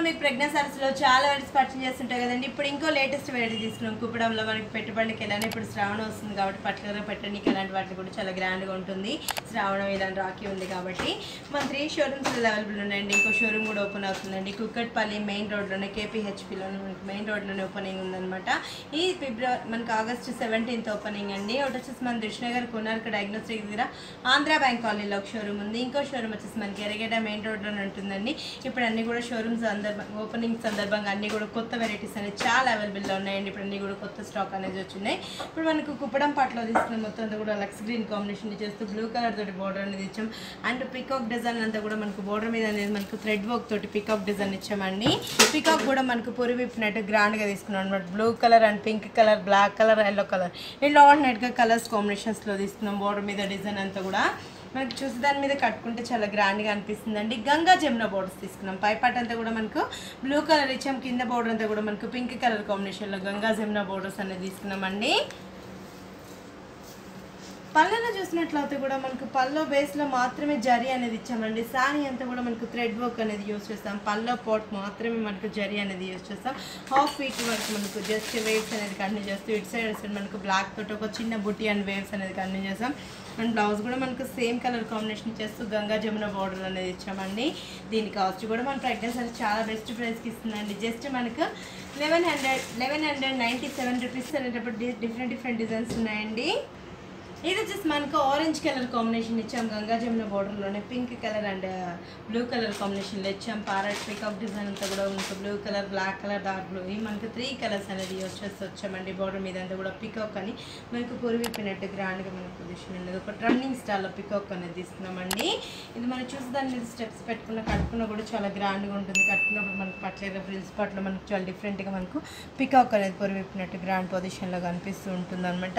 మీకు ప్రెగ్నెన్సీ లో చాలా వెరైటీస్ పర్చేస్ చేస్తుంటాయి కదండి ఇప్పుడు ఇంకో లేటెస్ట్ వెరైటీ తీసుకున్నాం కుప్పడంలో మనకి పెట్టుబడికి వెళ్ళాలి ఇప్పుడు శ్రావణం వస్తుంది కాబట్టి పర్టికులర్గా పెట్టడానికి అలాంటి వాటికి కూడా చాలా గ్రాండ్గా ఉంటుంది శ్రావణం ఇలాంటి రాఖీ ఉంది కాబట్టి మన త్రీ షోరూమ్స్ అవైలబుల్ ఉన్నాయండి ఇంకో షోరూమ్ కూడా ఓపెన్ అవుతుందండి కుక్కట్పల్లి మెయిన్ రోడ్లోనే కేపీహెచ్పిలోనే మనకి మెయిన్ రోడ్లోనే ఓపెనింగ్ ఉందన్నమాట ఈ ఫిబ్రవరి మనకి ఆగస్ట్ సెవెంటీన్త్ ఓపెనింగ్ అండి ఒకటి వచ్చేసి మన కృష్ణనగర్ కొనార్క డయాగ్నోస్టిక్ దగ్గర ఆంధ్ర బ్యాంక్ కాలనీలో ఒక షోరూమ్ ఉంది ఇంకో షోరూమ్ వచ్చేసి మనకి ఎరగేట మెయిన్ రోడ్లోనే ఉంటుందండి ఇప్పుడు అన్ని కూడా షోరూమ్స్ సందర్భం ఓపెనింగ్ సందర్భంగా అన్ని కూడా కొత్త వెరైటీస్ అనేవి చాలా అవైలబుల్లో ఉన్నాయండి ఇప్పుడు అన్ని కూడా కొత్త స్టాక్ అనేది వచ్చినాయి ఇప్పుడు మనకు కుప్పడం పాటలో తీసుకున్న మొత్తం అంతా కూడా లక్స్ గ్రీన్ కాంబినేషన్ చేస్తూ బ్లూ కలర్ తోటి బోర్డర్ అనేది ఇచ్చాం అండ్ పికాక్ డిజైన్ అంతా కూడా మనకు బోర్డర్ మీద అనేది మనకు థ్రెడ్ వర్క్ తోటి పికాక్ డిజైన్ ఇచ్చామండి పికాక్ కూడా మనకు పొరి విప్పినట్టు గ్రాండ్గా తీసుకున్నాం అనమాట blue colour and pink colour black colour yellow colour ఇట్లా ఆల్టర్నేట్గా కలర్స్ కాంబినేషన్స్లో తీసుకున్నాం బోర్డర్ మీద డిజైన్ అంతా కూడా మనకి చూసి దాని మీద కట్టుకుంటే చాలా గ్రాండ్గా అనిపిస్తుంది అండి గంగా జమున బోర్డర్స్ తీసుకున్నాం పై పాట అంతా కూడా మనకు బ్లూ కలర్ ఇచ్చాం కింద బోర్డర్ అంతా కూడా మనకు పింక్ కలర్ కాంబినేషన్లో గంగా జమున బోర్డర్స్ అనేది తీసుకున్నామండి పళ్ళలో చూసినట్లయితే కూడా మనకు పల్లో బేస్లో మాత్రమే జరీ అనేది ఇచ్చామండి సారీ అంతా కూడా మనకు థ్రెడ్ వర్క్ అనేది యూస్ చేస్తాం పల్లో పాట్ మాత్రమే మనకు జరీ అనేది యూస్ చేస్తాం హాఫ్ ఫీట్ వరకు మనకు జస్ట్ వేవ్స్ అనేది కంటిన్యూ చేస్తూ ఇటు సైడ్ ఇటు సైడ్ మనకు బ్లాక్ తోటి ఒక చిన్న బుట్టి అండ్ వేవ్స్ అనేది కంటిన్యూ చేస్తాం అండ్ బ్లౌజ్ కూడా మనకు సేమ్ కలర్ కాంబినేషన్ చేస్తూ గంగా జమున బార్డర్ అనేది ఇచ్చామండి దీని కాస్ట్ కూడా మన ప్రెగ్నెన్సీ చాలా బెస్ట్ ప్రైస్కి ఇస్తుందండి జస్ట్ మనకు eleven hundred eleven hundred ninety seven rupees అనేటప్పుడు డిఫరెంట్ డిఫరెంట్ డిజైన్స్ ఉన్నాయండి ఇది వచ్చేసి మనకు ఆరెంజ్ కలర్ కాంబినేషన్ ఇచ్చాం గంగా జమున బార్డర్లోనే pink colour and blue colour కాంబినేషన్లో ఇచ్చాం పారెట్ పికప్ డిజైన్ అంతా కూడా మనకు blue colour black colour dark blue ఈ మనకు త్రీ కలర్స్ అనేది యూస్ చేసి వచ్చామండి బార్డర్ మీద అంతా కూడా పికాక్ అని మనకు పొరివిప్పినట్టు గ్రాండ్గా మనకు పొజిషన్ ఉండేది ఒక రన్నింగ్ స్టైల్లో పికాక్ అనేది తీసుకున్నామండి ఇది మనం చూసి దాని మీద స్టెప్స్ పెట్టుకున్న కట్టుకున్న కూడా చాలా గ్రాండ్గా ఉంటుంది కట్టుకున్నప్పుడు మనకు పట్లేక ఫ్రిల్స్ పట్ల మనకు చాలా డిఫరెంట్గా మనకు పికాక్ అనేది పొరివిప్పినట్టు గ్రాండ్ పొజిషన్లో కనిపిస్తూ ఉంటుంది అనమాట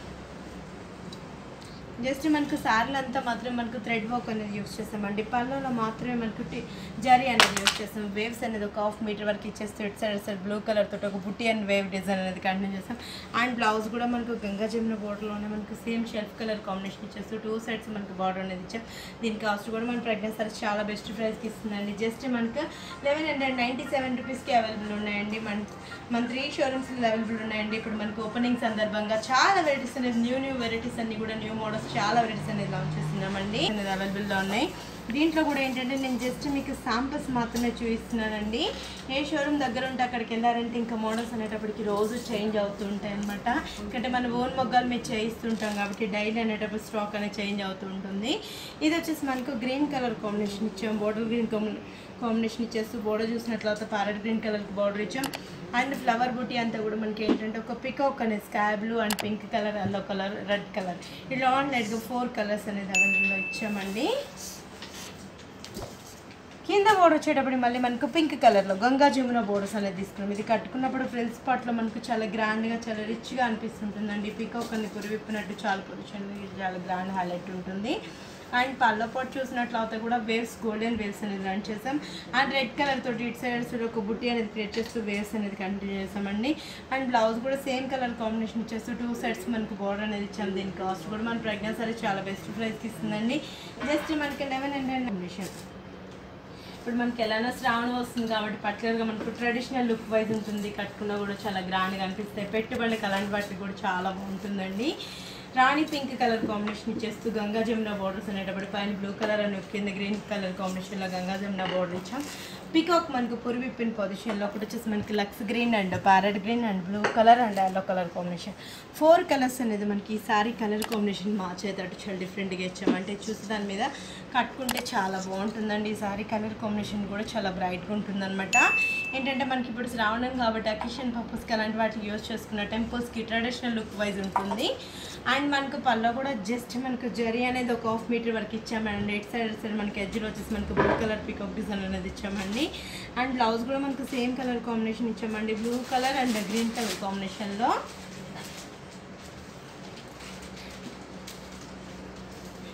జస్ట్ మనకు సార్లు అంతా మాత్రం మనకు థ్రెడ్ వర్క్ అనేది యూస్ చేస్తామండి పళ్ళలో మాత్రమే మనకు టి- జరీ అనేది యూస్ చేస్తాం వేవ్స్ అనేది ఒక హాఫ్ మీటర్ వరకు ఇచ్చేస్తే ఇటు సైడ్ సైడ్ బ్లూ కలర్ తోటి ఒక బుట్టి అండ్ వేవ్ డిజైన్ అనేది కంటిన్యూ చేస్తాం అండ్ బ్లౌజ్ కూడా మనకు గంగా జమున బోర్డర్లోనే మనకు సేమ్ షెల్ఫ్ కలర్ కాంబినేషన్ ఇచ్చేస్తూ టూ సైడ్స్ మనకు బార్డర్ అనేది ఇచ్చాం దీని కాస్ట్ కూడా మన ప్రెగ్నెన్సీ చాలా బెస్ట్ ప్రైస్కి ఇస్తుందండి జస్ట్ మనకు లెవెన్ హండ్రెడ్ నైంటీ సెవెన్ రూపీస్కి అవైలబుల్ ఉన్నాయండి మన మన త్రీ షోరూమ్స్లో అవైలబుల్ ఉన్నాయండి ఇప్పుడు మనకు ఓపెనింగ్ సందర్భంగా చాలా వెరైటీస్ అనేది న్యూ న్యూ వెరైటీస్ అన్ని కూడా న్యూ మోడల్స్ చాలా వెరైటీస్ అనేది లాంచ్ చేస్తున్నామండి అనేది అవైలబుల్లో ఉన్నాయి దీంట్లో కూడా ఏంటంటే నేను జస్ట్ మీకు శాంపుల్స్ మాత్రమే చూపిస్తున్నానండి ఏ షోరూమ్ దగ్గర ఉంటే అక్కడికి వెళ్ళారంటే ఇంకా మోడల్స్ అనేటప్పటికి రోజు చేంజ్ అవుతూ ఉంటాయి అనమాట ఎందుకంటే మన ఓన్ మొగ్గాలు మేము చేయిస్తుంటాం కాబట్టి డైలీ అనేటప్పుడు స్టాక్ అనేది చేంజ్ అవుతూ ఉంటుంది ఇది వచ్చేసి మనకు గ్రీన్ కలర్ కాంబినేషన్ ఇచ్చాం బోర్డర్ గ్రీన్ కాంబినేషన్ ఇచ్చేస్తూ బోర్డర్ చూసినట్లయితే ప్యారెట్ గ్రీన్ కలర్ బార్డర్ ఇచ్చాం అండ్ ఫ్లవర్ బూటీ అంతా కూడా మనకి ఏంటంటే ఒక పికాక్ అనేది sky blue and pink colour yellow colour red colour ఇలా ఆన్లైన్గా ఫోర్ కలర్స్ అనేది అవైలబుల్లో ఇచ్చామండి కింద బోర్డర్ వచ్చేటప్పుడు మళ్ళీ మనకు పింక్ కలర్లో గంగా జమున బోర్డర్స్ అనేది తీసుకున్నాం ఇది కట్టుకున్నప్పుడు ఫ్రిల్స్ పార్ట్లో మనకు చాలా గ్రాండ్గా చాలా రిచ్గా అనిపిస్తుంటుందండి పికాక్ అని కురివిప్పినట్టు చాలా పొజిషన్ చాలా గ్రాండ్ హైలైట్ ఉంటుంది అండ్ పళ్ళ పాటు చూసినట్లయితే కూడా వేవ్స్ గోల్డెన్ వేవ్స్ అనేది రన్ చేసాం అండ్ రెడ్ కలర్ తోటి ఇటు సైడ్ సైడ్ ఒక బుట్టి అనేది క్రియేట్ చేస్తూ వేవ్స్ అనేది కంటిన్యూ చేసామండి అండ్ బ్లౌజ్ కూడా సేమ్ కలర్ కాంబినేషన్ ఇచ్చేస్తూ టూ సైడ్స్ మనకు బోర్డర్ అనేది ఇచ్చాం దీని కాస్ట్ కూడా మన ప్రెగ్నెన్సీ చాలా బెస్ట్ ప్రైస్కి ఇస్తుందండి జస్ట్ మనకి లెవెన్ హండ్రెడ్ కాంబినేషన్ ఇప్పుడు మనకి ఎలానో శ్రావణం వస్తుంది కాబట్టి పర్టికులర్గా మనకు ట్రెడిషనల్ లుక్ వైజ్ ఉంటుంది కట్టుకున్నా కూడా చాలా గ్రాండ్గా అనిపిస్తాయి పెట్టుబడులకు అలాంటి వాటికి కూడా చాలా బాగుంటుందండి రాణి పింక్ కలర్ కాంబినేషన్ ఇచ్చేస్తూ గంగా జమున బోర్డర్స్ అనేటప్పుడు పైన బ్లూ కలర్ అని కింద గ్రీన్ కలర్ కాంబినేషన్లో గంగా జమున బోర్డర్ ఇచ్చాం పికాక్ మనకు పొరివిప్పిన పొజిషన్లో ఒకటి వచ్చేసి మనకి లక్స్ green and parrot green and blue colour and yellow colour combination four colours అనేది మనకి ఈ సారీ కలర్ కాంబినేషన్ మార్చేటట్టు చాలా డిఫరెంట్గా ఇచ్చాం అంటే చూసి దాని మీద కట్టుకుంటే చాలా బాగుంటుందండి ఈ సారీ కలర్ కాంబినేషన్ కూడా చాలా బ్రైట్గా ఉంటుందన్నమాట ఏంటంటే మనకి ఇప్పుడు శ్రావణం కాబట్టి అకేషన్ పర్పస్కి అలాంటి వాటికి యూజ్ చేసుకున్న టెంపుల్స్కి ట్రెడిషనల్ లుక్ వైజ్ ఉంటుంది అండ్ మనకు పళ్ళు కూడా జస్ట్ మనకు జరీ అనేది ఒక హాఫ్ మీటర్ వరకు ఇచ్చామండి ఎయిట్ సైడ్ సైడ్ మనకి ఎడ్జ్లో వచ్చేసి మనకు బ్లూ కలర్ పికప్ డిజైన్ అనేది ఇచ్చామండి అండ్ బ్లౌజ్ కూడా మనకు సేమ్ కలర్ కాంబినేషన్ ఇచ్చామండి blue colour and green colour కాంబినేషన్లో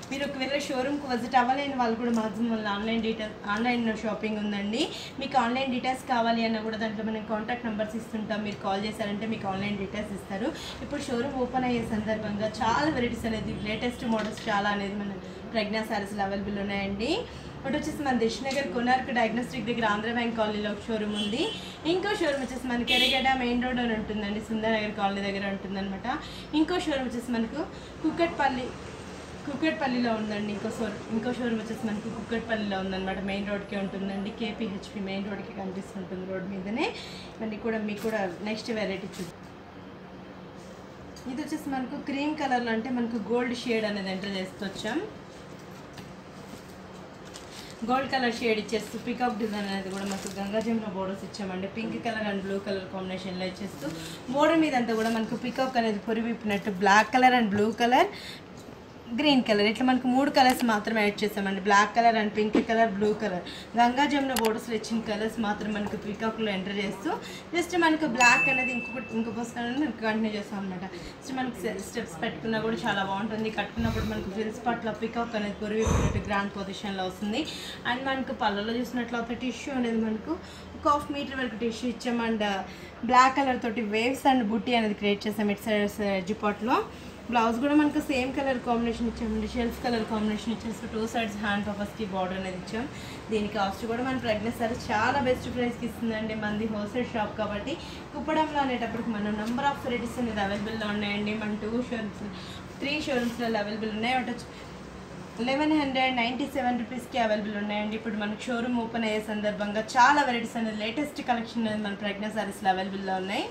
మీరు ఒకవేళ షోరూమ్కి విజిట్ అవ్వలేని వాళ్ళు కూడా maximum online details online shopping ఉందండి మీకు ఆన్లైన్ డీటెయిల్స్ కావాలి అన్న కూడా దాంట్లో మనం కాంటాక్ట్ నెంబర్స్ ఇస్తుంటాం మీరు కాల్ చేశారంటే మీకు ఆన్లైన్ డీటెయిల్స్ ఇస్తారు ఇప్పుడు షోరూమ్ ఓపెన్ అయ్యే సందర్భంగా చాలా వెరైటీస్ అనేది లేటెస్ట్ మోడల్స్ చాలా అనేది మన ప్రజ్ఞా సారీస్లో అవైలబుల్ ఉన్నాయండి ఒకటి వచ్చేసి మన దిష్నగర్ కొనార్క్ డయాగ్నోస్టిక్ దగ్గర ఆంధ్ర బ్యాంక్ కాలనీలో ఒక షోరూమ్ ఉంది ఇంకో షోరూమ్ వచ్చేసి మనకి ఎరగడ మెయిన్ రోడ్ అని ఉంటుందండి సుందరనగర్ కాలనీ దగ్గర ఉంటుందన్నమాట ఇంకో షోరూమ్ వచ్చేసి మనకు కుక్కట్పల్లి కుక్కట్పల్లిలో ఉందండి ఇంకో షోరూమ్ ఇంకో షోరూమ్ వచ్చేసి మనకు కుక్కట్పల్లిలో ఉందన్నమాట మెయిన్ రోడ్కి ఉంటుందండి కేపీహెచ్పి మెయిన్ రోడ్కి కనిపిస్తుంటుంది రోడ్ మీదనే ఇవన్నీ కూడా మీకు కూడా నెక్స్ట్ వెరైటీ చూ ఇది వచ్చేసి మనకు క్రీమ్ కలర్లో అంటే మనకు గోల్డ్ షేడ్ అనేది ఎంటర్ చేస్తూ వచ్చాం గోల్డ్ కలర్ షేడ్ ఇచ్చేస్తూ పికప్ డిజైన్ అనేది కూడా మనకు గంగా జమున బోర్డర్స్ ఇచ్చామండి pink colour and blue colour కాంబినేషన్లో ఇచ్చేస్తూ బోర్డర్ మీద అంతా కూడా మనకు పికప్ అనేది పొరివిప్పినట్టు black colour and blue colour green colour ఇట్లా మనకు మూడు కలర్స్ మాత్రమే యాడ్ చేసామండి black colour and pink colour blue colour Ganga Jamuna బోర్డర్స్లో ఇచ్చిన కలర్స్ మాత్రం మనకు పీకాక్లో ఎంటర్ చేస్తూ జస్ట్ మనకు బ్లాక్ అనేది ఇంకొకటి ఇంకొక వస్తానని మనకు కంటిన్యూ చేస్తాం అనమాట జస్ట్ మనకు స్టెప్స్ పెట్టుకున్నా కూడా చాలా బాగుంటుంది కట్టుకున్నప్పుడు మనకు ఫ్రిల్స్ పట్ల పికాక్ అనేది పొరిగిపోయినట్టు గ్రాండ్ పొజిషన్లో వస్తుంది అండ్ మనకు పళ్ళలో చూసినట్లయితే టిష్యూ అనేది మనకు ఒక హాఫ్ మీటర్ వరకు టిష్యూ ఇచ్చాం అండ్ బ్లాక్ కలర్ తోటి వేవ్స్ అండ్ బుట్టి అనేది క్రియేట్ చేసాం ఇట్ సైడ్ జిపాట్లో బ్లౌజ్ కూడా మనకు సేమ్ కలర్ కాంబినేషన్ ఇచ్చామండి షెల్ఫ్ కలర్ కాంబినేషన్ ఇచ్చేసి టూ సైడ్స్ హ్యాండ్ పర్పస్కి బార్డర్ అనేది ఇచ్చాం దీని కాస్ట్ కూడా మన ప్రెగ్నెన్స్ సార్ చాలా బెస్ట్ ప్రైస్కి ఇస్తుందండి మంది హోల్సేల్ షాప్ కాబట్టి కుప్పడంలో అనేటప్పటికి మన నెంబర్ ఆఫ్ వెరైటీస్ అనేది అవైలబుల్లో ఉన్నాయండి మన టూ షోరూమ్స్ త్రీ షోరూమ్స్లో అవైలబుల్ ఉన్నాయి ఒకటి వచ్చి లెవెన్ హండ్రెడ్ నైంటీ సెవెన్ రూపీస్కి అవైలబుల్ ఉన్నాయండి ఇప్పుడు మనకు షోరూమ్ ఓపెన్ అయ్యే సందర్భంగా చాలా వెరైటీస్ అనేది లేటెస్ట్ కలెక్షన్ అనేది మన ప్రెగ్నెన్స్ సారీస్లో అవైలబుల్లో ఉన్నాయి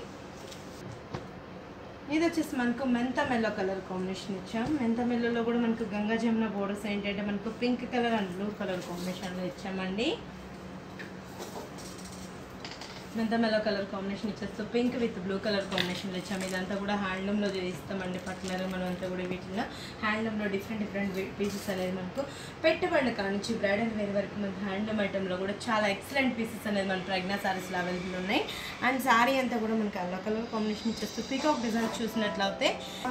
ఇది వచ్చేసి మనకు మెంత మెల్లో కలర్ కాంబినేషన్ ఇచ్చాం మెంత మెల్లోలో కూడా మనకు గంగా జమున బోర్డర్స్ ఏంటంటే మనకు pink colour and blue colour కాంబినేషన్లో ఇచ్చామండి మెంత మెల్లో కలర్ కాంబినేషన్ ఇచ్చేస్తూ పింక్ విత్ బ్లూ కలర్ కాంబినేషన్లో ఇచ్చాము ఇదంతా కూడా హ్యాండ్లూమ్లో చేయిస్తామండి పట్లర్ మనం అంతా కూడా వీటిలో హ్యాండ్లూమ్లో డిఫరెంట్ డిఫరెంట్ పీసెస్ అనేది మనకు పెట్టుబడుల కాడ నుంచి బ్రైడల్ వేర్ వరకు మన హ్యాండ్లూమ్ ఐటెంలో కూడా చాలా ఎక్సలెంట్ పీసెస్ అనేది మన ప్రెగ్నా సారీస్లో అవైలబుల్ ఉన్నాయి అండ్ శారీ అంతా కూడా మనకి అల్లో కలర్ కాంబినేషన్ ఇచ్చేస్తూ పీకాక్ డిజైన్ చూసినట్లయితే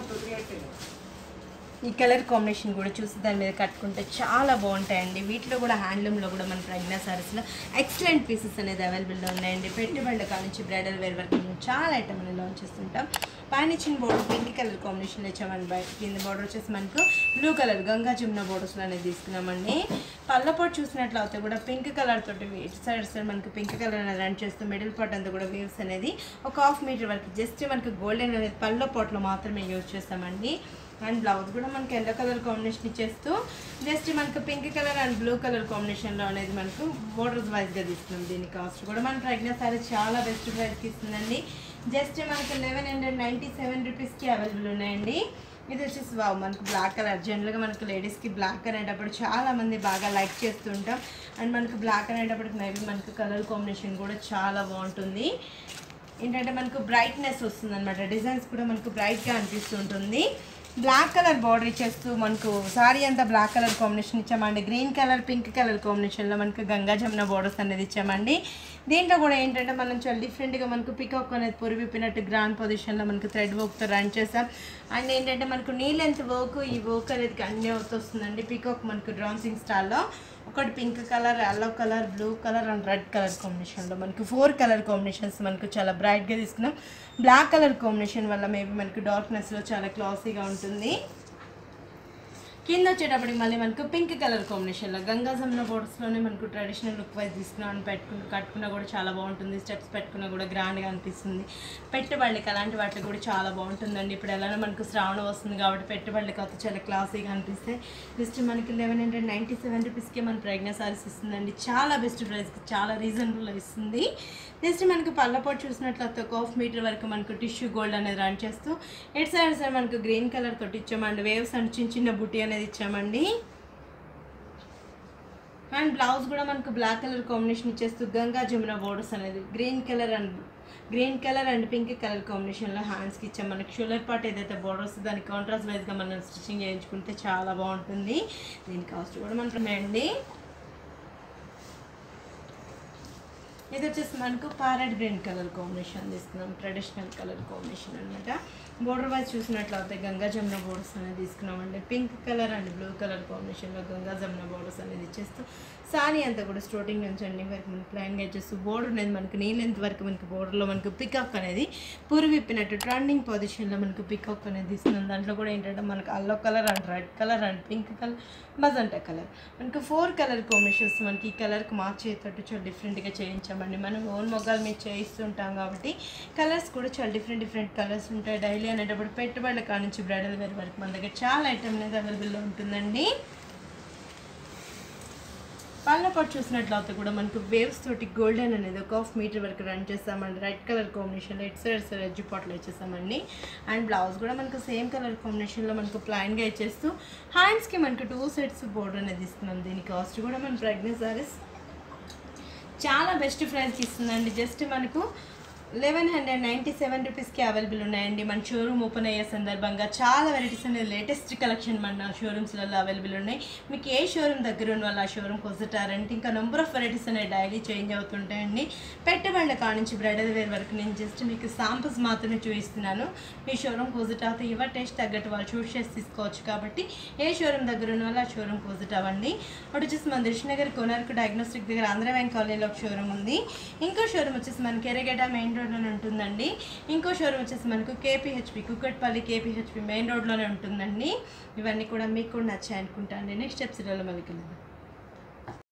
ఈ కలర్ కాంబినేషన్ కూడా చూసి దాని మీద కట్టుకుంటే చాలా బాగుంటాయండి వీటిలో కూడా హ్యాండ్లూమ్లో కూడా మన ప్రెగ్నా సారీస్లో ఎక్సలెంట్ పీసెస్ అనేది అవైలబుల్లో ఉన్నాయండి పెట్టుబడుల కాడ నుంచి బ్రైడల్ వేర్ వరకు మనం చాలా ఐటమ్ అనేది లాంచ్ చేస్తుంటాం పైన ఇచ్చిన బోర్డర్ పింక్ కలర్ కాంబినేషన్లో ఇచ్చామండి బయట కింద బోర్డర్ వచ్చేసి మనకు బ్లూ కలర్ గంగా జమున బోర్డర్స్లో అనేది తీసుకున్నామండి పళ్ళపోటు చూసినట్లయితే కూడా పింక్ కలర్ తోటి ఇటు సైడ్ సైడ్ మనకు పింక్ కలర్ అనేది రన్ చేస్తూ మిడిల్ పార్ట్ అంతా కూడా వేవ్స్ అనేది ఒక హాఫ్ మీటర్ వరకు జస్ట్ మనకు గోల్డెన్ అనేది పళ్ళ పోట్లో మాత్రమే యూజ్ చేస్తామండి అండ్ బ్లౌజ్ కూడా మనకి ఎల్లో కలర్ కాంబినేషన్ ఇచ్చేస్తూ జస్ట్ మనకు pink colour and blue colour కాంబినేషన్లో అనేది మనకు బోర్డర్స్ వైజ్గా తీసుకున్నాం దీని కాస్ట్ కూడా మన ప్రెగ్నెన్స్ సారీ చాలా బెస్ట్ ప్రైస్కి ఇస్తుందండి జస్ట్ మనకు లెవెన్ హండ్రెడ్ నైంటీ సెవెన్ రూపీస్కి అవైలబుల్ ఉన్నాయండి ఇది వచ్చేసి వావ్ మనకు బ్లాక్ కలర్ జనరల్గా మనకు లేడీస్కి బ్లాక్ అనేటప్పుడు చాలా మంది బాగా లైక్ చేస్తుంటాం అండ్ మనకు బ్లాక్ అనేటప్పటికి మేబీ మనకు కలర్ కాంబినేషన్ కూడా చాలా బాగుంటుంది ఏంటంటే మనకు బ్రైట్నెస్ వస్తుంది అనమాట డిజైన్స్ కూడా మనకు బ్రైట్గా అనిపిస్తుంటుంది బ్లాక్ కలర్ బార్డర్ ఇచ్చేస్తూ మనకు సారీ అంతా బ్లాక్ కలర్ కాంబినేషన్ ఇచ్చామండి గ్రీన్ కలర్ పింక్ కలర్ కాంబినేషన్లో మనకు గంగా జమున బోర్డర్స్ అనేది ఇచ్చామండి దీంట్లో కూడా ఏంటంటే మనం చాలా డిఫరెంట్గా మనకు పికాక్ అనేది పొరివిప్పినట్టు గ్రాండ్ పొజిషన్లో మనకు థ్రెడ్ వర్క్తో రన్ చేసాం అండ్ ఏంటంటే మనకు నీ లెంత్ వర్క్ ఈ వర్క్ అనేది కంటిన్యూ అవుతూ వస్తుందండి పికాక్ మనకు డ్రాన్సింగ్ స్టాల్లో ఒకటి pink colour yellow colour blue colour and red colour కాంబినేషన్లో మనకు ఫోర్ కలర్ కాంబినేషన్స్ మనకు చాలా బ్రైట్గా తీసుకున్నాం బ్లాక్ కలర్ కాంబినేషన్ వల్ల మేబీ మనకు డార్క్నెస్లో చాలా క్లాసీగా ఉంటుంది కింద వచ్చేటప్పటికి మళ్ళీ మనకు పింక్ కలర్ కాంబినేషన్లో గంగా జమున బోర్డ్స్లోనే మనకు ట్రెడిషనల్ లుక్ వైజ్ తీసుకున్నాం పెట్టుకుని కట్టుకున్నా కూడా చాలా బాగుంటుంది స్టెప్స్ పెట్టుకున్నా కూడా గ్రాండ్గా అనిపిస్తుంది పెట్టుబడులకి అలాంటి వాటికి కూడా చాలా బాగుంటుందండి ఇప్పుడు ఎలానో మనకు శ్రావణం వస్తుంది కాబట్టి పెట్టుబడులకి అయితే చాలా క్లాసీగా అనిపిస్తాయి జస్ట్ మనకి లెవెన్ హండ్రెడ్ నైంటీ సెవెన్ రూపీస్కి మన ప్రెగ్నెన్స్ సారీస్ ఇస్తుందండి చాలా బెస్ట్ ప్రైస్కి చాలా రీజనబుల్ ఇస్తుంది జస్ట్ మనకు పళ్ళపోటు చూసినట్లయితే ఒక హాఫ్ మీటర్ వరకు మనకు టిష్యూ గోల్డ్ అనేది రన్ చేస్తూ ఎట్ సైడ్ సైడ్ మనకు గ్రీన్ కలర్ తోటి ఇచ్చామండి వేవ్స్ అండ్ చిన్న చిన్న బుట్టి అనేది ఇచ్చామండి అండ్ బ్లౌజ్ కూడా మనకు బ్లాక్ కలర్ కాంబినేషన్ ఇచ్చేస్తూ గంగా జమున బోర్డర్స్ అనేది green colour and green colour and pink colour కాంబినేషన్లో హ్యాండ్స్కి ఇచ్చాం మనకి షోల్డర్ పార్ట్ ఏదైతే బోర్డర్ వస్తుందో దానికి కాంట్రాస్ట్ వైజ్గా మనం స్టిచ్చింగ్ చేయించుకుంటే చాలా బాగుంటుంది దీని కాస్ట్ కూడా మనకు అండి ఇది వచ్చేసి మనకు పారెట్ గ్రీన్ కలర్ కాంబినేషన్ తీసుకున్నాం ట్రెడిషనల్ కలర్ కాంబినేషన్ అనమాట బోర్డర్ వైజ్ చూసినట్లయితే గంగా జమున బోర్డర్స్ అనేది తీసుకున్నామండి pink colour and blue colour కాంబినేషన్లో గంగా జమున బోర్డర్స్ అనేది ఇచ్చేస్తూ సారీ అంతా కూడా స్టోటింగ్ నుంచి అండి వరకు మనకి ప్లైన్గా ఇచ్చేస్తూ బోర్డర్ అనేది మనకి నీ లెంత్ వరకు మనకి బోర్డర్లో మనకి పికప్ అనేది పురు విప్పినట్టు ట్రెండింగ్ పొజిషన్లో మనకి పికప్ అనేది తీసుకున్నాం దాంట్లో కూడా ఏంటంటే మనకి yellow colour and red colour and pink colour magenta colour మనకి ఫోర్ కలర్ కాంబినేషన్స్ మనకి ఈ కలర్కి మార్చేటట్టు చాలా డిఫరెంట్గా చేయించామండి మనం ఓన్ మొగ్గాలు మీద చేయిస్తుంటాం కాబట్టి కలర్స్ కూడా చాలా డిఫరెంట్ డిఫరెంట్ కలర్స్ ఉంటాయి డైలీ అనేటప్పుడు పెట్టుబడుల కాడ నుంచి బ్రైడల్ వేర్ వరకు మన దగ్గర చాలా ఐటమ్ అనేది అవైలబుల్లో ఉంటుందండి పళ్ళ పాటు చూసినట్లయితే కూడా మనకు వేవ్స్ తోటి గోల్డెన్ అనేది ఒక హాఫ్ మీటర్ వరకు రన్ చేస్తామండి రెడ్ కలర్ కాంబినేషన్లో ఎట్ సైడ్ సైడ్ ఎడ్జ్ పాట్లో ఇచ్చేసామండి అండ్ బ్లౌజ్ కూడా మనకు సేమ్ కలర్ కాంబినేషన్లో మనకు ప్లైన్గా ఇచ్చేస్తూ హ్యాండ్స్కి మనకు టూ సెట్స్ బోర్డర్ అనేది ఇస్తున్నాం దీని కాస్ట్ కూడా మన ప్రెగ్నెంట్ సారీస్ చాలా బెస్ట్ ప్రైస్కి ఇస్తుందండి జస్ట్ మనకు లెవెన్ హండ్రెడ్ నైంటీ సెవెన్ రూపీస్కి అవైలబుల్ ఉన్నాయండి మన షోరూమ్ ఓపెన్ అయ్యే సందర్భంగా చాలా వెరైటీస్ అనేది లేటెస్ట్ కలెక్షన్ మన షోరూమ్స్లలో అవైలబుల్ ఉన్నాయి మీకు ఏ షోరూమ్ దగ్గర ఉన్న వాళ్ళు ఆ షోరూమ్కి వస్తారంటే ఇంకా నెంబర్ ఆఫ్ వెరైటీస్ అనేవి డైలీ చేంజ్ అవుతుంటాయండి పెట్టబడిన కాడ నుంచి బ్రైడల్ వేర్ వరకు నేను జస్ట్ మీకు శాంపుల్స్ మాత్రమే చూపిస్తున్నాను మీ షోరూమ్కి విజిట్ అవుతే ఇవ టేస్ట్ తగ్గట్టు వాళ్ళు చూస్ చేసి తీసుకోవచ్చు కాబట్టి ఏ షోరూమ్ దగ్గర ఉన్న వాళ్ళు ఆ షోరూమ్కి విజిట్ అవ్వండి ఒకటి వచ్చేసి మన దిల్షనగర్ కోనార్కు డయాగ్నోస్టిక్ దగ్గర ఆంధ్ర బ్యాంక్ కాలనీలో ఒక షోరూమ్ ఉంది ఇంకో షోరూమ్ వచ్చేసి మనకి ఎర్రగడ్డ మెయిన్ రోడ్లోనే ఉంటుందండి ఇంకో షోరూమ్ వచ్చేసి మనకు కేపీహెచ్పి కుక్కట్పల్లి కేపీహెచ్పి మెయిన్ రోడ్లోనే ఉంటుందండి ఇవన్నీ కూడా మీకు కూడా నచ్చాయి అనుకుంటా అండి నెక్స్ట్ ఎపిసోడ్లో మళ్ళీ కలుద్దాం